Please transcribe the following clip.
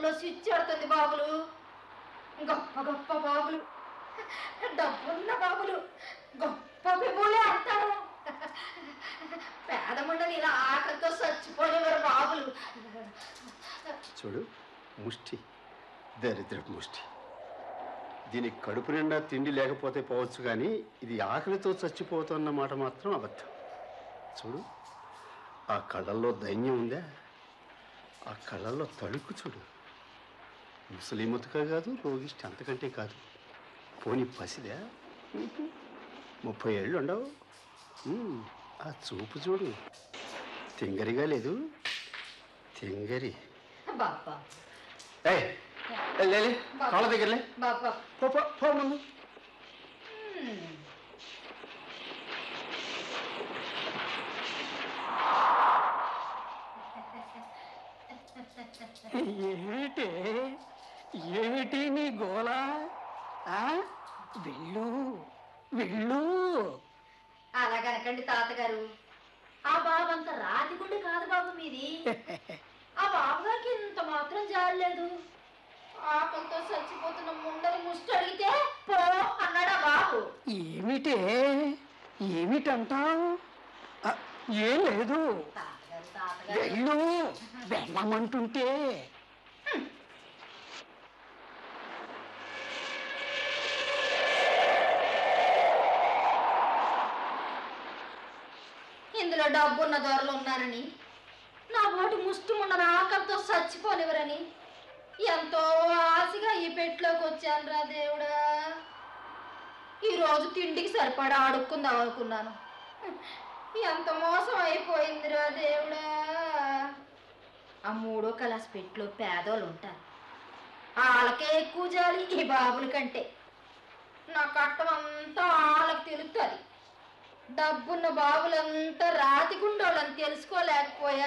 ఆకలితో స్విచ్ ఆడుతుంది బాబులు గొప్ప గొప్ప బాబులు డబ్బున్న బాబులు గొప్ప బిబులే అంటారు పేద మండలి ఇలా ఆకలితో చచ్చిపోయేవారు బాబులు చూడు ముష్టి దరిద్ర ముష్టి దీనికి కడుపు నిండా తిండి లేకపోతే పోవచ్చు కానీ ఇది ఆకలితో చచ్చిపోతున్న మాట మాత్రం అబద్ధం చూడు ఆ కళ్ళల్లో దైన్యం ఉందా ఆ కళ్ళల్లో తడుకు చూడు ముసలిమతుక కాదు రోగిష్టి అంతకంటే కాదు పోని పసిదా ఉహు. ముప్పై ఏళ్ళు ఉండవు ఉమ్, ఆ చూపు చూడు తింగరిగా లేదు తింగరి బాబా ఏయ్, ఏ, లే, లే, కాళ్ళ దగ్గరలే బాబా పో పో, పో ముందు ఏమిటి ఏమిటి నీ గోల ఆ? వెళ్ళు వెళ్ళు అలాగనకండి తాతగారు ఆ బాబు అంత రాతి గుండె కాదు బాబు మీది ఆ బాబు గారికి ఇంత మాత్రం జాడలేదు ఆకలితో చచ్చిపోతున్న ముండని ముష్టి అడిగితే పో అన్నాడు ఆ బాబు ఏమిటే ఏమిటంటావు ఆ, ఏం లేదు తాతగారు తాతగారు వెళ్ళు వెళ్ళమంటుంటే ఇందులో డబ్బున్న దొరలు ఉన్నారని నా బోటి ముష్టిమున్న ఆకలితో చచ్చిపోనివరని ఎంతో ఆశగా ఈ పెట్టులోకి వచ్చాను రా దేవుడా ఈరోజు తిండికి సరిపడా అడుక్కుందాం అనుకున్నాను ఎంత మోసం అయిపోయిందిరా దేవుడా ఆ మూడో కలాస్ పెట్టులో పేదోళ్ళు ఉంటారు వాళ్ళకే ఎక్కువ జాలి ఈ బాబుల కంటే నా కట్టం అంతా వాళ్ళకి తెలుస్తుంది డబ్బున్న బాబులంతా రాతి గుండోళ్ళని తెలుసుకోలేకపోయా